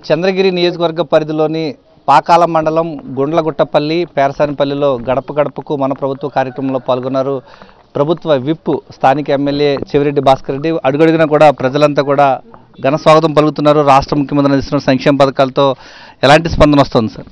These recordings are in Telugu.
చంద్రగిరి నియోజకవర్గ పరిధిలోని పాకాల మండలం గుండ్లగుట్టపల్లి పేరసానిపల్లిలో గడప గడపకు మన ప్రభుత్వ కార్యక్రమంలో పాల్గొన్నారు ప్రభుత్వ విప్ స్థానిక ఎమ్మెల్యే చెవిరెడ్డి భాస్కర్ రెడ్డి అడుగడుగున కూడా ప్రజలంతా కూడా ఘన స్వాగతం పలుకుతున్నారు రాష్ట్ర ముఖ్యమంత్రి అందిస్తున్న సంక్షేమ పథకాలతో ఎలాంటి స్పందన వస్తుంది సార్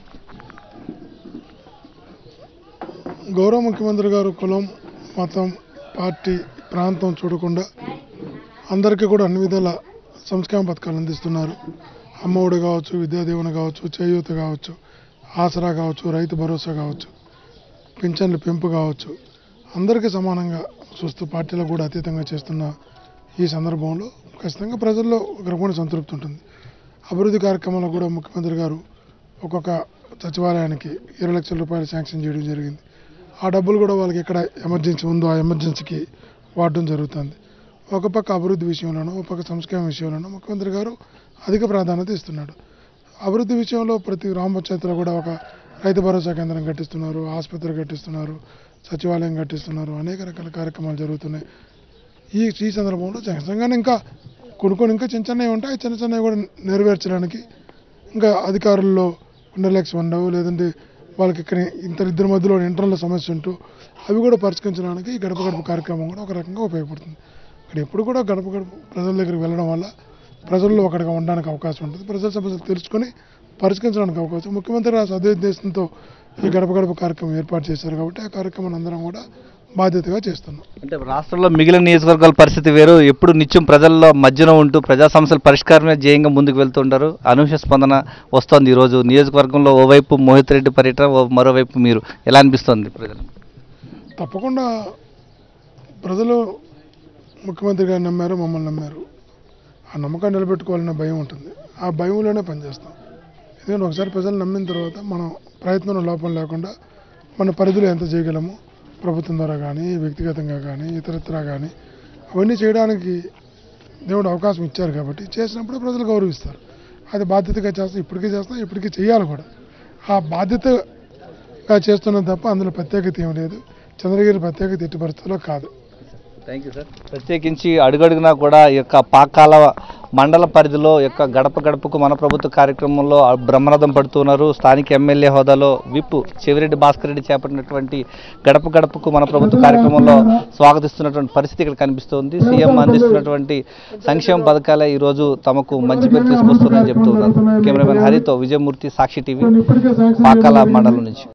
గౌరవ ముఖ్యమంత్రి గారు కులం మతం పార్టీ ప్రాంతం చూడకుండా అందరికీ కూడా అన్ని విధాల సంక్షేమ పథకాలు అందిస్తున్నారు అమ్మఒడి కావచ్చు విద్యాదీవెన కావచ్చు చేయూత కావచ్చు ఆసరా కావచ్చు రైతు భరోసా కావచ్చు పింఛన్ల పెంపు కావచ్చు అందరికీ సమానంగా చూస్తూ పార్టీలకు కూడా అతీతంగా చేస్తున్న ఈ సందర్భంలో ఖచ్చితంగా ప్రజల్లో ఒక రకమైన సంతృప్తి ఉంటుంది అభివృద్ధి కార్యక్రమాల్లో కూడా ముఖ్యమంత్రి గారు ఒక్కొక్క సచివాలయానికి ఇరవై లక్షల రూపాయలు శాంక్షన్ చేయడం జరిగింది ఆ డబ్బులు కూడా వాళ్ళకి ఎక్కడ ఎమర్జెన్సీ ఉందో ఆ ఎమర్జెన్సీకి వాడడం జరుగుతుంది ఒక పక్క అభివృద్ధి విషయంలోనూ ఒక పక్క సంక్షేమ విషయంలోనూ ముఖ్యమంత్రి గారు అధిక ప్రాధాన్యత ఇస్తున్నాడు అభివృద్ధి విషయంలో ప్రతి గ్రామ పంచాయతీలో కూడా ఒక రైతు భరోసా కేంద్రం కట్టిస్తున్నారు ఆసుపత్రి కట్టిస్తున్నారు సచివాలయం కట్టిస్తున్నారు అనేక రకాల కార్యక్రమాలు జరుగుతున్నాయి ఈ ఈ సందర్భంలో ఖచ్చితంగానే ఇంకా కొన్ని కొన్ని ఇంకా చిన్న చిన్నవి ఉంటాయి చిన్న చిన్నవి కూడా నెరవేర్చడానికి ఇంకా అధికారుల్లో ఉండలేక్స్ ఉండవు లేదంటే వాళ్ళకి ఇక్కడ ఇంత ఇద్దరి మధ్యలో ఇంటర్నల్ సమస్య ఉంటూ అవి కూడా పరిష్కరించడానికి ఈ గడప గడప కార్యక్రమం కూడా ఒక రకంగా ఉపయోగపడుతుంది ఇక్కడ ఎప్పుడు కూడా గడప గడప ప్రజల దగ్గరికి వెళ్ళడం వల్ల ప్రజల్లో ఒకటిగా ఉండడానికి అవకాశం ఉంటుంది ప్రజల సమస్యలు తెలుసుకొని పరిష్కరించడానికి అవకాశం ముఖ్యమంత్రి గారు సదుద్దేశంతో ఈ గడప గడప కార్యక్రమం ఏర్పాటు చేశారు కాబట్టి ఆ కార్యక్రమాన్ని అందరం కూడా బాధ్యతగా చేస్తున్నాం అంటే రాష్ట్రంలో మిగిలిన నియోజకవర్గాల పరిస్థితి వేరు ఎప్పుడు నిత్యం ప్రజల్లో మధ్యన ఉంటూ ప్రజా సమస్యల పరిష్కారమే ధ్యేయంగా ముందుకు వెళ్తుంటారు అనూహ్య స్పందన వస్తోంది ఈరోజు నియోజకవర్గంలో ఓవైపు మోహిత్ రెడ్డి పర్యటన ఓ- మరోవైపు మీరు ఎలా అనిపిస్తోంది ప్రజలు తప్పకుండా ప్రజలు ముఖ్యమంత్రి గారు నమ్మారు మమ్మల్ని నమ్మారు ఆ నమ్మకాన్ని నిలబెట్టుకోవాలనే భయం ఉంటుంది ఆ భయంలోనే పనిచేస్తాం ఎందుకంటే ఒకసారి ప్రజలు నమ్మిన తర్వాత మనం ప్రయత్నంలో లోపం లేకుండా మన పరిధిలో ఎంత చేయగలము ప్రభుత్వం ద్వారా కానీ వ్యక్తిగతంగా కానీ ఇతరత్రా కానీ అవన్నీ చేయడానికి దేవుడు అవకాశం ఇచ్చారు కాబట్టి చేసినప్పుడు ప్రజలు గౌరవిస్తారు అది బాధ్యతగా చేస్తాం ఇప్పటికీ చేస్తాం ఇప్పటికీ చేయాలి కూడా ఆ బాధ్యతగా చేస్తున్నాం తప్ప అందులో ప్రత్యేకత ఏం లేదు చంద్రగిరి ప్రత్యేకత ఎట్టి పరిస్థితుల్లో కాదు థ్యాంక్ యూ సార్ ప్రత్యేకించి అడుగడుగునా కూడా ఈ యొక్క పాకాల మండల పరిధిలో ఈ యొక్క గడప గడపకు మన ప్రభుత్వ కార్యక్రమంలో బ్రహ్మరథం పడుతున్నారు స్థానిక ఎమ్మెల్యే హోదాలో విప్ చెవిరెడ్డి భాస్కర్ రెడ్డి చేపట్టినటువంటి గడప గడపకు మన ప్రభుత్వ కార్యక్రమంలో స్వాగతిస్తున్నటువంటి పరిస్థితి ఇక్కడ కనిపిస్తోంది సీఎం అందిస్తున్నటువంటి సంక్షేమ పథకాలే ఈరోజు తమకు మంచి పేరు తీసుకొస్తున్నాయని చెప్తూ ఉన్నారు కెమెరామెన్ హరితో విజయమూర్తి సాక్షి టీవీ పాకాల మండలం నుంచి